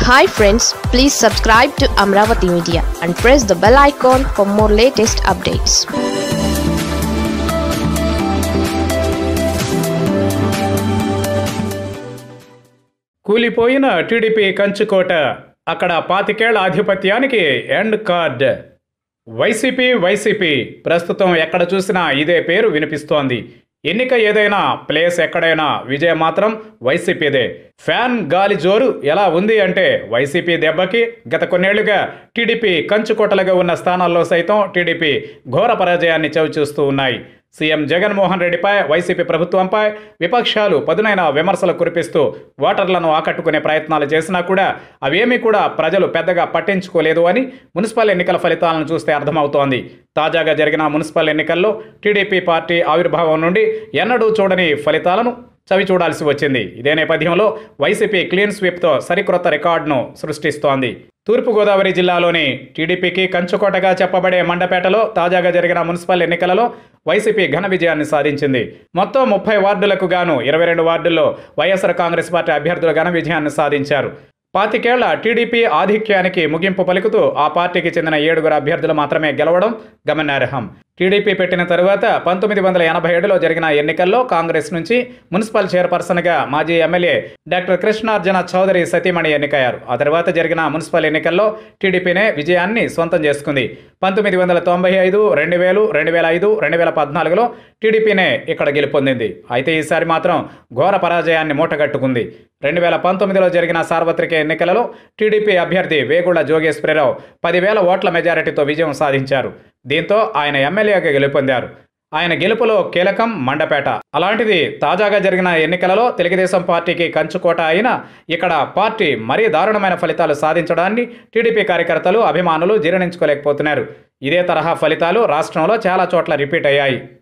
hi friends please subscribe to Amaravati media and press the bell icon for more latest updates కూలిపోయిన TDP కంచుకోట అక్కడ పాతికేళ్ల ఆధిపత్యానికి end card YCP YCP ప్రస్తుతం ఎక్కడ చూసినా ఇదే పేరు వినిపిస్తోంది ఎన్నిక ఏదైనా ప్లేస్ ఎక్కడైనా విజయం మాత్రం వైసీపీదే ఫ్యాన్ గాలి జోరు ఎలా ఉంది అంటే వైసీపీ దెబ్బకి గత కొన్నేళ్లుగా టీడీపీ కంచుకోటలుగా ఉన్న స్థానాల్లో సైతం టీడీపీ ఘోర పరాజయాన్ని చవిచూస్తూ ఉన్నాయి సీఎం జగన్మోహన్ రెడ్డిపై వైసీపీ ప్రభుత్వంపై విపక్షాలు పదునైన విమర్శలు కురిపిస్తూ ఓటర్లను ఆకట్టుకునే ప్రయత్నాలు చేసినా కూడా అవేమీ కూడా ప్రజలు పెద్దగా పట్టించుకోలేదు అని మున్సిపల్ ఎన్నికల ఫలితాలను చూస్తే అర్థమవుతోంది తాజాగా జరిగిన మున్సిపల్ ఎన్నికల్లో టీడీపీ పార్టీ ఆవిర్భావం నుండి ఎన్నడూ చూడని ఫలితాలను చవి చూడాల్సి వచ్చింది ఇదే నేపథ్యంలో వైసీపీ క్లీన్ స్వీప్తో సరికొత్త రికార్డును సృష్టిస్తోంది తూర్పుగోదావరి జిల్లాలోని టీడీపీకి కంచుకోటగా చెప్పబడే మండపేటలో తాజాగా జరిగిన మున్సిపల్ ఎన్నికలలో వైసీపీ ఘన విజయాన్ని సాధించింది మొత్తం ముప్పై వార్డులకు గాను ఇరవై రెండు వార్డుల్లో వైఎస్ఆర్ కాంగ్రెస్ పార్టీ అభ్యర్థులు ఘన విజయాన్ని సాధించారు పాతికేళ్ల టీడీపీ ఆధిక్యానికి ముగింపు పలుకుతూ ఆ పార్టీకి చెందిన ఏడుగురు అభ్యర్థులు మాత్రమే గెలవడం గమనార్హం టీడీపీ పెట్టిన తరువాత పంతొమ్మిది వందల ఎనభై ఏడులో జరిగిన ఎన్నికల్లో కాంగ్రెస్ నుంచి మున్సిపల్ చైర్పర్సన్గా మాజీ ఎమ్మెల్యే డాక్టర్ కృష్ణార్జున చౌదరి సతీమణి ఎన్నికయ్యారు ఆ తర్వాత జరిగిన మున్సిపల్ ఎన్నికల్లో టీడీపీనే విజయాన్ని సొంతం చేసుకుంది పంతొమ్మిది వందల తొంభై ఐదు రెండు వేలు రెండు వేల ఐదు రెండు వేల పద్నాలుగులో టీడీపీనే ఇక్కడ గెలుపొందింది అయితే ఈసారి మాత్రం ఘోర పరాజయాన్ని మూటగట్టుకుంది రెండు వేల పంతొమ్మిదిలో జరిగిన సార్వత్రిక ఎన్నికలలో టీడీపీ అభ్యర్థి వేగుళ్ల జోగేశ్వరరావు పదివేల ఓట్ల మెజారిటీతో విజయం సాధించారు దీంతో ఆయన ఎమ్మెల్యేగా గెలుపొందారు ఆయన గెలుపులో కీలకం మండపేట అలాంటిది తాజాగా జరిగిన ఎన్నికలలో తెలుగుదేశం పార్టీకి కంచుకోట అయినా ఇక్కడ పార్టీ మరీ దారుణమైన ఫలితాలు సాధించడాన్ని టీడీపీ కార్యకర్తలు అభిమానులు జీర్ణించుకోలేకపోతున్నారు ఇదే తరహా ఫలితాలు రాష్ట్రంలో చాలా చోట్ల రిపీట్ అయ్యాయి